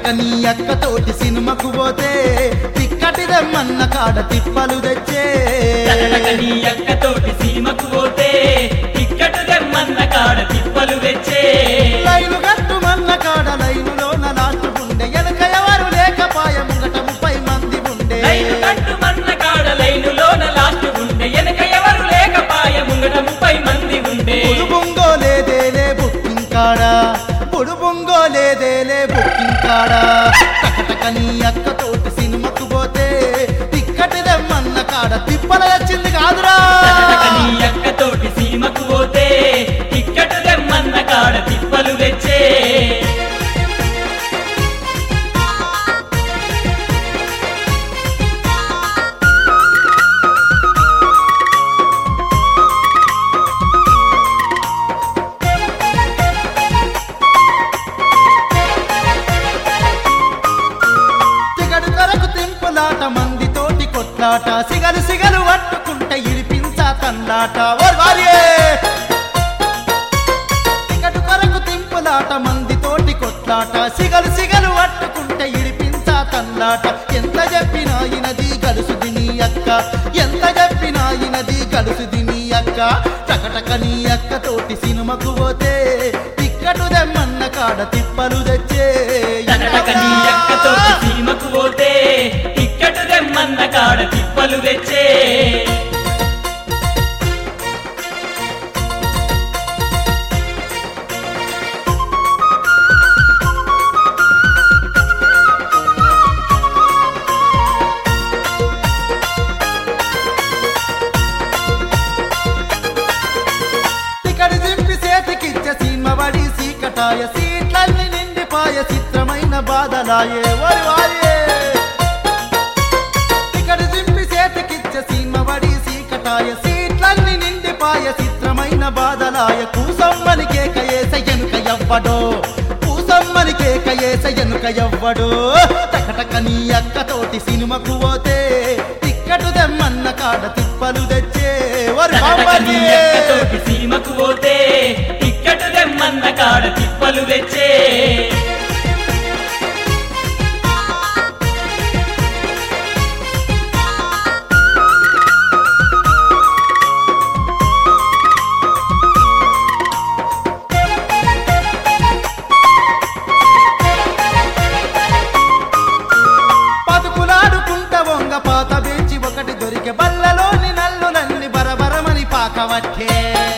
టకటక నీ అక్క తోటి సినిమాకు పోతే తిక్కటిదమ్మన్న కాడ తిప్పలు తెచ్చే టకటక నీ అక్కతోటి సీమకు పోతే టిక్కటు దెమ్మన్న కాడ తిప్పలు తెచ్చే లైను గట్టుమన్న కాడ లైనులోన లాస్ట్ ఉండే వెనక ఎవరు లేకపాయ ముంగట ముప్పై మంది ఉండే లైను కట్టు మన్న కాడ లైనులోన లాస్ట్ ఉండే వెనక ఎవరు లేకపాయ ముంగట ముప్పై మంది ఉండే బుడుబుంగో లేదేలే బుక్కింగ్ కాడా బుడుబుంగో లేదేలే బుక్కింగ్ కాడా టకటక నీ అక్క తోటి సినిమాకు పోతే తిక్కటిదమ్మన్న కాడ తిప్పల వచ్చింది కాదురా టకటక నీ అక్కతోటి సీమకు పోతే టిక్కటు దెమ్మన్న కాడ తిప్పలు తెచ్చే సిగడు కొరకు తింపులాట మంది తోటి కొట్లాట సిగలు సిగలు పట్టుకుంటే ఇడిపించా తన్నాట ఓ వారియే సిగడు కొరకు తింపులాట మంది తోటి కొట్లాట సిగలు సిగలు పట్టుకుంటే ఇడిపించా తన్నాట ఎంత చెప్పినా ఇనది గలుసుది నీ అక్క ఎంత చెప్పినా ఇనది గలుసుది నీ అక్క టకటక నీ అక్క తోటి సినిమాకు పోతే టిక్కటు దెమ్మన్న కాడ తిప్పలు తెచ్చే టకటక నీ అక్కతోటి సీమకు పోతే టిక్కటు దెమ్మన్న కాడ తిప్పలు తెచ్చే టికడి దింపి చేతికిచ్చే సీమబడి సీకటాయ సీట్లన్నీ నిండిపాయ చిత్రమైన బాధలాయే ఓరి వారియే టికడి దింపి చేతికిచ్చే సీమబడి సీకటాయ సీట్లన్నీ నిండిపాయ చిత్రమైన బాధలాయ కూసమ్మని కేక ఏస ఎనుక ఎవ్వడో కూసమ్మని కేక ఏస ఎనుక ఎవ్వడో టకటక నీ అక్క తోటి సినిమాకు పోతే టిక్కటు దెమ్మన్న కాడ తిప్పలు తెచ్చే ఓరి టకటక నీ బామ్మర్దియే. అక్కతోటి సీమకు పోతే టిక్కటు దెమ్మన్న కాడ తిప్పలు తెచ్చే పతుకులాడుకుంట వంగ పాత బెంచి ఒకటి దొరికే బల్లలోని నల్లులన్నీ బరబరమని పాకవట్టే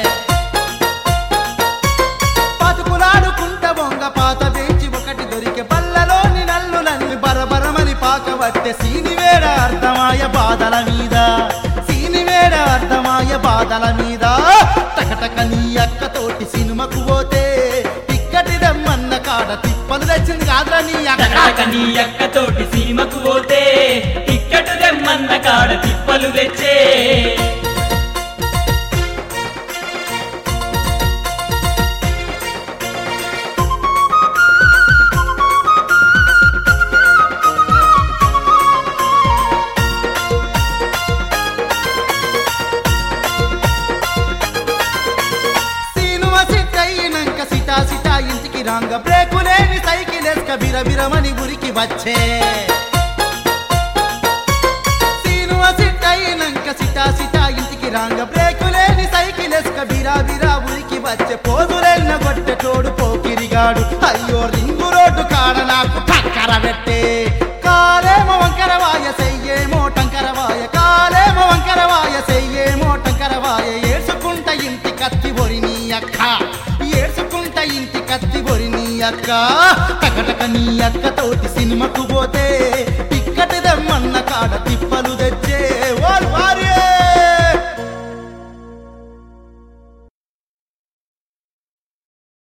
పతుకులాడుకుంట వంగ పాత బెంచి ఒకటి దొరికే బల్లలోని నల్లులన్నీ బరబరమని పాకవట్టే సీనివేడ అర్థమాయ బాధల మీద సీనివేడ అర్థమాయ బాధల మీద టకటక నీ అక్క తోటి సినిమాకు పోతే టిక్కటి దమ్మన్న కాడ తిప్పలు తెచ్చింది కాదురా నీ టకటక అక్క నీ అక్కతోటి సీమకు పోతే టిక్కటు దెమ్మన్న కాడ తిప్పలు తెచ్చే సీనువ సిట్టయినంక సిటా సిటా ఇంటికి రాంగ బ్రేకులేని సైకిల్ ఎస్క బిరబిరమని ఉరికి వచ్చే సీనువ సిట్టయినంక సిటా సిటా ఇంటికి రాంగ బ్రేకులేని సైకిల్ ఎస్క బిరా బిరా ఉరికి వచ్చే పోదులెన్న గొట్టె తోడు పోకిరిగాడు అయ్యో రింగు రోడ్డు కాడ నాకు టక్కర పెట్టే కాలేమో వంకరవాయ సెయ్యేమో టంకరవాయ కాలేమో వంకరవాయ సెయ్యేమో టంకరవాయ ఏడ్చుకుంట ఇంటి కత్తి బొరి నీ అక్క ఏడ్చుకుంట ఇంటి కత్తి బొరి నీ అక్క టకటక నీ అక్క తోటి సినిమాకు పోతే